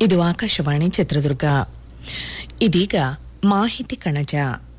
ಇದು ಆಕಾಶವಾಣಿ ಚಿತ್ರದುರ್ಗ ಇದೀಗ ಮಾಹಿತಿ ಕಣಜ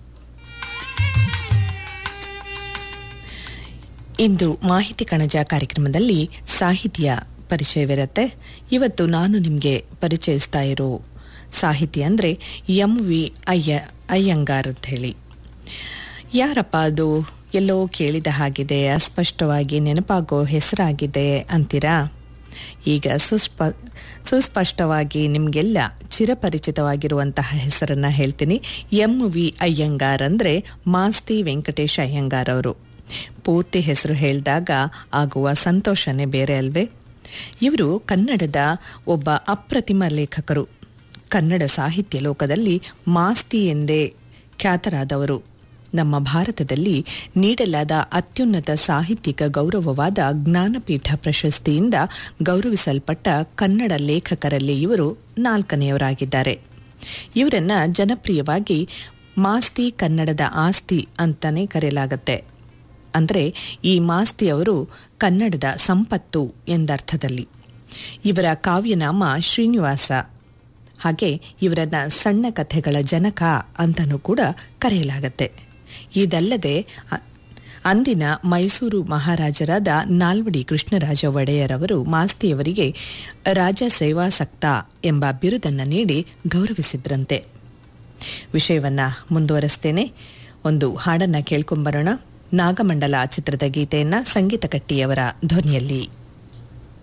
ಇಂದು ಮಾಹಿತಿ ಕಣಜ ಕಾರ್ಯಕ್ರಮದಲ್ಲಿ ಸಾಹಿತ್ಯ ಪರಿಚಯವಿರುತ್ತೆ ಇವತ್ತು ನಾನು ನಿಮಗೆ ಪರಿಚಯಿಸ್ತಾ ಇರೋ ಸಾಹಿತಿ ಅಂದರೆ ಎಂ ವಿ ಅಯ್ಯ ಅಯ್ಯಂಗಾರ್ ಅಂತ ಹೇಳಿ ಯಾರಪ್ಪ ಅದು ಎಲ್ಲೋ ಕೇಳಿದ ಹಾಗಿದೆ ಅಸ್ಪಷ್ಟವಾಗಿ ನೆನಪಾಗೋ ಹೆಸರಾಗಿದೆ ಅಂತೀರಾ ಈಗ ಸುಸ್ಪ ಸುಸ್ಪಷ್ಟವಾಗಿ ನಿಮಗೆಲ್ಲ ಚಿರಪರಿಚಿತವಾಗಿರುವಂತಹ ಹೆಸರನ್ನ ಹೇಳ್ತೀನಿ ಎಂ ವಿ ಅಯ್ಯಂಗಾರ್ ಅಂದರೆ ಮಾಸ್ತಿ ವೆಂಕಟೇಶ್ ಅಯ್ಯಂಗಾರ್ ಅವರು ಪೂರ್ತಿ ಹೆಸರು ಹೇಳಿದಾಗ ಆಗುವ ಸಂತೋಷನೇ ಬೇರೆ ಅಲ್ವೇ ಇವರು ಕನ್ನಡದ ಒಬ್ಬ ಅಪ್ರತಿಮ ಲೇಖಕರು ಕನ್ನಡ ಸಾಹಿತ್ಯ ಲೋಕದಲ್ಲಿ ಮಾಸ್ತಿ ಎಂದೇ ಖ್ಯಾತರಾದವರು ನಮ್ಮ ಭಾರತದಲ್ಲಿ ನೀಡಲಾದ ಅತ್ಯುನ್ನತ ಸಾಹಿತ್ಯಿಕ ಗೌರವವಾದ ಜ್ಞಾನಪೀಠ ಪ್ರಶಸ್ತಿಯಿಂದ ಗೌರವಿಸಲ್ಪಟ್ಟ ಕನ್ನಡ ಲೇಖಕರಲ್ಲಿ ಇವರು ನಾಲ್ಕನೆಯವರಾಗಿದ್ದಾರೆ ಇವರನ್ನ ಜನಪ್ರಿಯವಾಗಿ ಮಾಸ್ತಿ ಕನ್ನಡದ ಆಸ್ತಿ ಅಂತಾನೆ ಕರೆಯಲಾಗತ್ತೆ ಅಂದರೆ ಈ ಮಾಸ್ತಿ ಅವರು ಕನ್ನಡದ ಸಂಪತ್ತು ಎಂದರ್ಥದಲ್ಲಿ ಇವರ ಕಾವ್ಯನಾಮ ಶ್ರೀನಿವಾಸ ಹಾಗೆ ಇವರನ್ನ ಸಣ್ಣ ಕಥೆಗಳ ಜನಕ ಅಂತಲೂ ಕೂಡ ಕರೆಯಲಾಗತ್ತೆ ಇದಲ್ಲದೆ ಅ- ಅಂದಿನ ಮೈಸೂರು ಮಹಾರಾಜರಾದ ನಾಲ್ವಡಿ ಕೃಷ್ಣರಾಜ ಒಡೆಯರ್ ಅವರು ಮಾಸ್ತಿಯವರಿಗೆ ರಾಜ ಸೇವಾಸಕ್ತ ಎಂಬ ಬಿರುದನ್ನು ನೀಡಿ ಗೌರವಿಸಿದ್ರಂತೆ ವಿಷಯವನ್ನ ಮುಂದುವರಿಸ್ತೇನೆ ಒಂದು ಹಾಡನ್ನ ಕೇಳ್ಕೊಂಬರೋಣ ನಾಗಮಂಡಲ ಚಿತ್ರದ ಗೀತೆಯನ್ನ ಸಂಗೀತ ಕಟ್ಟಿಯವರ ಧ್ವನಿಯಲ್ಲಿ